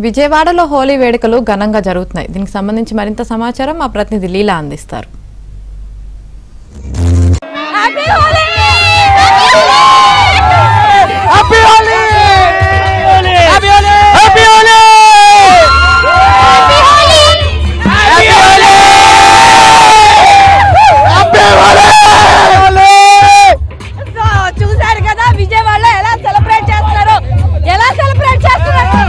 విజయవాడలో హోలీ వేడుకలు ఘనంగా జరుగుతున్నాయి దీనికి సంబంధించి మరింత సమాచారం మా ప్రతినిధి లీలా అందిస్తారు happy Holi happy Holi happy Holi happy Holi happy Holi happy Holi so చూసారు కదా విజయవాడలో ఎలా సెలబ్రేట్ చేస్తున్నారు ఎలా సెలబ్రేట్ చేస్తున్నారు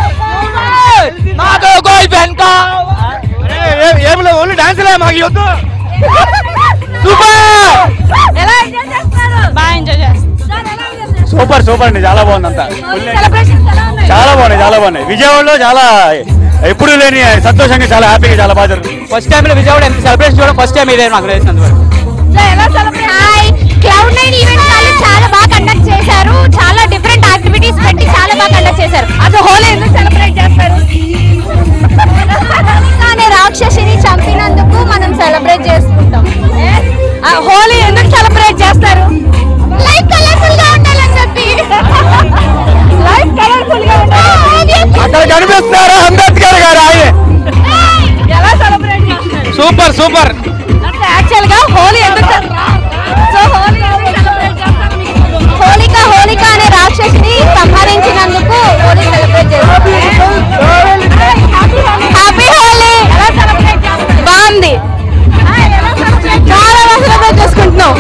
మాకు గోల్ పెన్ కా ఏం లేదు ఓన్లీ డాన్స్ లే మాకు వద్దు సూపర్ ఎలా ఎంజాయ్ చేస్తున్నారు బాగా ఎంజాయ్ చేస్తున్నారు సూపర్ సూపర్ అండి చాలా బాగుంది అంతా సెలబ్రేషన్స్ ఎలా ఉన్నాయి చాలా బాగున్నాయి చాలా బాగున్నాయి విజయవాడలో చాలా ఎప్పుడు లేని సంతోషంగా చాలా హ్యాపీగా చాలా బాగా జరుగుతుంది ఫస్ట్ టైం విజయవాడ ఎంత సెలబ్రేషన్ చూడడం ఫస్ట్ టైం ఇదే నాకు తెలిసినంత వరకు సో ఎలా celebrate hi cloud nine event వాళ్ళు చాలా బాగా కండక్ట్ చేశారు చాలా డిఫరెంట్ యాక్టివిటీస్ పెట్టి చాలా బాగా కండక్ట్ చేశారు అసలు హోలీ ఎందుకు సెలబ్రేట్ చేస్తారు కానీ రాక్షసిని చంపినందుకు మనం సెలబ్రేట్ చేసుకుంటాం ఆ, హోలీ ఎందుకు సెలబ్రేట్ చేస్తారు లైఫ్ కలర్ఫుల్ గా ఉండాలని చెప్పి లైఫ్ కలర్ఫుల్ గా ఉండాలి అక్కడ కనిపిస్తున్నారు అంబేద్కర్ గారు ఆయన ఎలా సెలబ్రేట్ చేస్తారు సూపర్ సూపర్ అంటే యాక్చువల్ గా హోలీ ఎందుకు సో హోలీ ఎందుకు సెలబ్రేట్ చేస్తారు మీకు? హోలిక హోలిక అనే రాక్షసిని సంహరించినందుకు హోలీ సెలబ్రేట్ చేస్తాం హ్యాపీ హోలీ ఎలా సెలబ్రేట్ చేస్తారు బాగుంది ఆ, ఎలా సెలబ్రేట్ చాలా బాగా సెలబ్రేట్ చేసుకుంటున్నాం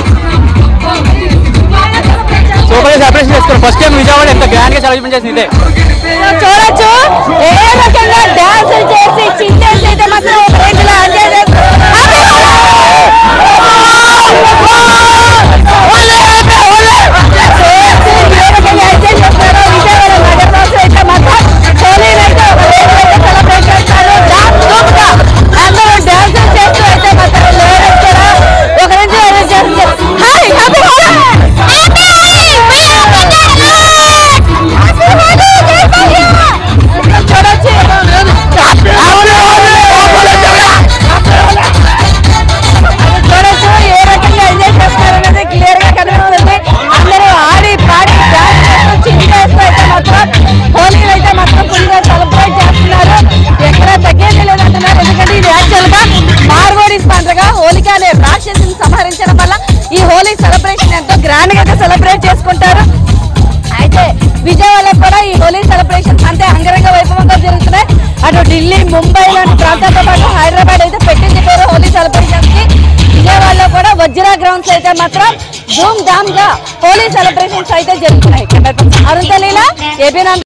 సూపర్ సెలబ్రేషన్ చేసుకున్నాం ఫస్ట్ టైం విజయవాడ ఎంత గ్రాండ్ గా సెలబ్రేషన్ చేసింది ఇదే చూడొచ్చు ఏ రకంగా డాన్సులు చేసి చించేసి అయితే మాత్రం ఒక రేంజ్లో ఎంజాయ్ చేస్తారు ఏ రకంగా ఎంజాయ్ చేస్తారో విజయవాడ నగరంలో అయితే మాత్రం హోలీని అయితే ఒక రేంజ్లో అయితే సెలబ్రేట్ చేస్తారు డాన్స్ గ్రూప్గా అందరూ డాన్సులు చేస్తూ అయితే మాత్రం లేడీస్ కూడా ఒక రేంజ్లో ఎంజాయ్ చేస్తారు హాయ్ హ్యాపీ హోలీ చూడొచ్చు చూడొచ్చు ఏ రకంగా ఎంజాయ్ చేస్తున్నారనేది క్లియర్ గా కనబడుతుంది అందరూ ఆడి పాడి డాన్స్ చేస్తూ చించేస్తూ అయితే మాత్రం హోలీలు అయితే మాత్రం ఫుల్ గా సెలబ్రేట్ చేస్తున్నారు ఎక్కడ తగ్గేది లేదంటున్నారు ఎందుకంటే ఇది యాక్చువల్ గా మార్గోడీస్ పండుగ హోలిక అనే రాక్షసిని సంహరించడం వల్ల ఈ హోలీ సెలబ్రేషన్ ఎంతో గ్రాండ్ గా సెలబ్రేట్ చేసుకుంటారు అయితే విజయవాడలో కూడా ఈ హోలీ సెలబ్రేషన్స్ అంతే అంగరంగ వైభవంగా జరుగుతున్నాయి అటు ఢిల్లీ ముంబై లాంటి ప్రాంతాలతో పాటు హైదరాబాద్ అయితే పెట్టింది పేరు హోలీ సెలబ్రేషన్స్ కి విజయవాడలో కూడా వజ్రా గ్రౌండ్స్ అయితే మాత్రం ధూమ్ ధామ్ గా హోలీ సెలబ్రేషన్స్ అయితే జరుగుతున్నాయి అరుణ లీలా ఏబీ